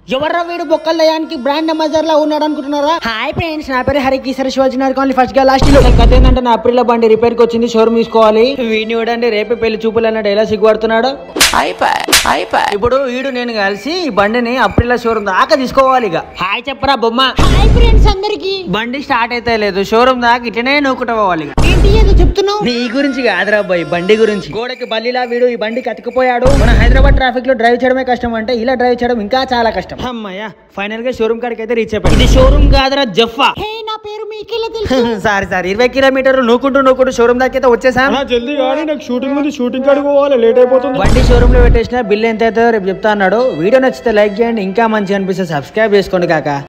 ఎవర్రా వీడు బొక్కల లయానికి బ్రాండ్ అంబాసిడర్ లా ఉన్నాడు అనుకుంటున్నారా హాయ్ ఫ్రెండ్స్ నా పేరు హరి కిసర్ శివాజీ నగర్ కాలనీ ఫస్ట్ గా లాస్ట్ లో కథ ఏంటంటే నా అప్రిల్ బండి రిపేర్ కి వచ్చింది షోరూమ్ తీసుకోవాలి వీడిని చూడండి రేపే పెళ్లి చూపులు అన్నట్టు ఎలా సిగ్గుపడుతున్నాడు ఇప్పుడు వీడు నేను కలిసి ఈ బండిని అప్రిల్ షోరూమ్ దాకా తీసుకోవాలి ఇక హాయ్ చెప్పరా బొమ్మ హాయ్ ఫ్రెండ్స్ అందరికి బండి స్టార్ట్ అయితే లేదు షోరూమ్ దాకా ఇట్లనే నూకుట పోవాలి ఇక. ఏంటి ఏదో చెప్తున్నావు నీ గురించి కాదురా అబ్బాయి బండి గురించి గోడకి బల్లిలా వీడు ఈ బండి కతికిపోయాడు మన హైదరాబాద్ ట్రాఫిక్ లో డ్రైవ్ చేయడమే కష్టం అంటే ఇలా డ్రైవ్ చేయడం ఇంకా చాలా కష్టం అమ్మయ్య ఫైనల్ గా షోరూమ్ కాడికి అయితే రీచ్ అయిపోయింది ఇది షోరూమ్ కాదురా జఫా హే నా పేరు మీకెలా తెలుసు సారీ సారీ ఇరవై కిలోమీటర్లు నూకుంటూ నూకుంటూ షోరూమ్ దాకా అయితే వచ్చేసాం అన్నా జల్దీ కానీ నాకు షూటింగ్ ఉంది షూటింగ్ కాడికి పోవాలి లేట్ అయిపోతుంది బండి షోరూమ్ లో పెట్టేసిన బిల్ ఎంత అవుతుందో రేపు చెప్తా అన్నాడు వీడియో నచ్చితే లైక్ చేయండి ఇంకా మంచి అనిపిస్తే సబ్స్క్రైబ్ చేసుకోండి కాక